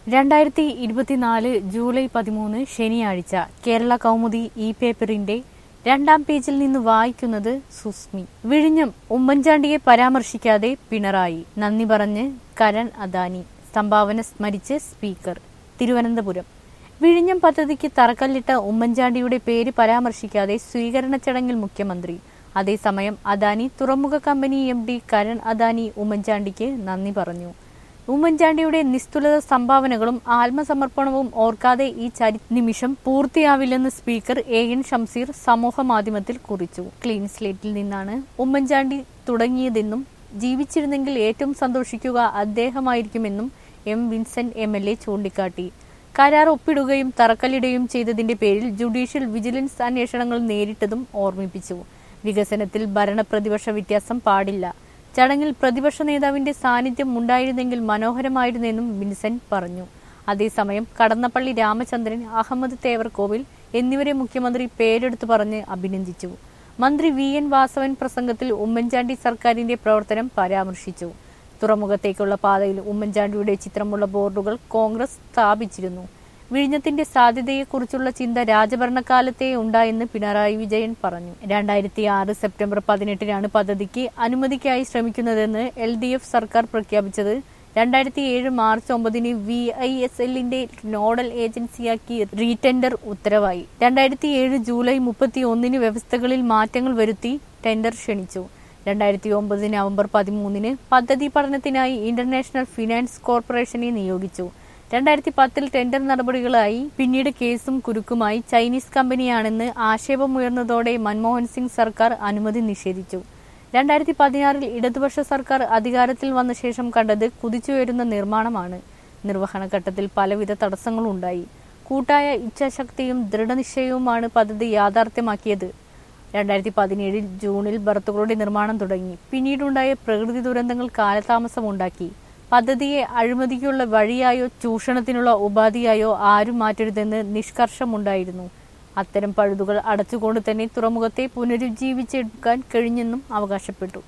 രണ്ടായിരത്തി ഇരുപത്തിനാല് ജൂലൈ പതിമൂന്ന് ശനിയാഴ്ച കേരള കൗമുദി ഇ പേപ്പറിന്റെ രണ്ടാം പേജിൽ നിന്ന് വായിക്കുന്നത് സുസ്മി വിഴിഞ്ഞം ഉമ്മൻചാണ്ടിയെ പരാമർശിക്കാതെ പിണറായി നന്ദി പറഞ്ഞ് കരൺ അദാനി സംഭാവന സ്മരിച്ച് സ്പീക്കർ തിരുവനന്തപുരം വിഴിഞ്ഞം പദ്ധതിക്ക് തറക്കല്ലിട്ട ഉമ്മൻചാണ്ടിയുടെ പേര് പരാമർശിക്കാതെ സ്വീകരണ ചടങ്ങിൽ മുഖ്യമന്ത്രി അതേസമയം അദാനി തുറമുഖ company M D Karan Adani ഉമ്മൻചാണ്ടിക്ക് നന്ദി പറഞ്ഞു ഉമ്മൻചാണ്ടിയുടെ നിസ്തുലത സംഭാവനകളും ആത്മസമർപ്പണവും ഓർക്കാതെ ഈ ചരി നിമിഷം പൂർത്തിയാവില്ലെന്ന് സ്പീക്കർ എ എൻ ഷംസീർ സമൂഹ മാധ്യമത്തിൽ കുറിച്ചു ക്ലീൻ സ്ലേറ്റിൽ നിന്നാണ് ഉമ്മൻചാണ്ടി തുടങ്ങിയതെന്നും ജീവിച്ചിരുന്നെങ്കിൽ ഏറ്റവും സന്തോഷിക്കുക അദ്ദേഹമായിരിക്കുമെന്നും M Vincent M L A ചൂണ്ടിക്കാട്ടി കരാർ ഒപ്പിടുകയും തറക്കല്ലിടുകയും ചെയ്തതിന്റെ പേരിൽ ജുഡീഷ്യൽ വിജിലൻസ് അന്വേഷണങ്ങൾ നേരിട്ടതും ഓർമ്മിപ്പിച്ചു വികസനത്തിൽ ഭരണ പ്രതിപക്ഷ വ്യത്യാസം പാടില്ല ചടങ്ങിൽ പ്രതിപക്ഷ നേതാവിന്റെ സാന്നിധ്യം ഉണ്ടായിരുന്നെങ്കിൽ മനോഹരമായിരുന്നെന്നും വിൻസെന്റ് പറഞ്ഞു അതേസമയം കടന്നപ്പള്ളി രാമചന്ദ്രൻ അഹമ്മദ് തേവർകോവിൽ എന്നിവരെ മുഖ്യമന്ത്രി പേരെടുത്തു പറഞ്ഞ് അഭിനന്ദിച്ചു മന്ത്രി വി എൻ വാസവൻ പ്രസംഗത്തിൽ ഉമ്മൻചാണ്ടി സർക്കാരിന്റെ പ്രവർത്തനം പരാമർശിച്ചു തുറമുഖത്തേക്കുള്ള പാതയിൽ ഉമ്മൻചാണ്ടിയുടെ ചിത്രമുള്ള ബോർഡുകൾ കോൺഗ്രസ് സ്ഥാപിച്ചിരുന്നു വിഴിഞ്ഞത്തിന്റെ സാധ്യതയെക്കുറിച്ചുള്ള ചിന്ത രാജഭരണകാലത്തേ ഉണ്ടായെന്ന് പിണറായി വിജയൻ പറഞ്ഞു രണ്ടായിരത്തി ആറ് സെപ്റ്റംബർ പതിനെട്ടിനാണ് പദ്ധതിക്ക് അനുമതിക്കായി ശ്രമിക്കുന്നതെന്ന് എൽ ഡി എഫ് സർക്കാർ പ്രഖ്യാപിച്ചത് രണ്ടായിരത്തി ഏഴ് മാർച്ച് ഒമ്പതിന് വി ഐ എസ് എല്ലിന്റെ നോഡൽ ഏജൻസിയാക്കി റീടെൻഡർ ഉത്തരവായി രണ്ടായിരത്തി ഏഴ് ജൂലൈ മുപ്പത്തി ഒന്നിന് വ്യവസ്ഥകളിൽ മാറ്റങ്ങൾ വരുത്തി ടെൻഡർ ക്ഷണിച്ചു രണ്ടായിരത്തി ഒമ്പത് നവംബർ പതിമൂന്നിന് പദ്ധതി പഠനത്തിനായി ഇന്റർനാഷണൽ ഫിനാൻസ് കോർപ്പറേഷനെ നിയോഗിച്ചു രണ്ടായിരത്തി പത്തിൽ ടെൻഡർ നടപടികളായി പിന്നീട് കേസും കുരുക്കുമായി ചൈനീസ് കമ്പനിയാണെന്ന് ആക്ഷേപമുയർന്നതോടെ മൻമോഹൻ സിംഗ് സർക്കാർ അനുമതി നിഷേധിച്ചു രണ്ടായിരത്തി പതിനാറിൽ ഇടതുപക്ഷ സർക്കാർ അധികാരത്തിൽ വന്ന ശേഷം കണ്ടത് കുതിച്ചുയരുന്ന നിർമ്മാണമാണ് നിർവഹണ ഘട്ടത്തിൽ പലവിധ തടസ്സങ്ങളുണ്ടായി കൂട്ടായ ഇച്ഛാശക്തിയും ദൃഢനിശ്ചയവുമാണ് പദ്ധതി യാഥാർത്ഥ്യമാക്കിയത് രണ്ടായിരത്തി പതിനേഴിൽ ജൂണിൽ ബർത്തുകളുടെ നിർമ്മാണം തുടങ്ങി പിന്നീടുണ്ടായ പ്രകൃതി ദുരന്തങ്ങൾ കാലതാമസമുണ്ടാക്കി പദ്ധതിയെ അഴിമതിക്കുള്ള വഴിയായോ ചൂഷണത്തിനുള്ള ഉപാധിയായോ ആരും മാറ്റരുതെന്ന് നിഷ്കർഷമുണ്ടായിരുന്നു അത്തരം പഴുതുകൾ അടച്ചുകൊണ്ട് തന്നെ തുറമുഖത്തെ പുനരുജ്ജീവിച്ചെടുക്കാൻ കഴിഞ്ഞെന്നും അവകാശപ്പെട്ടു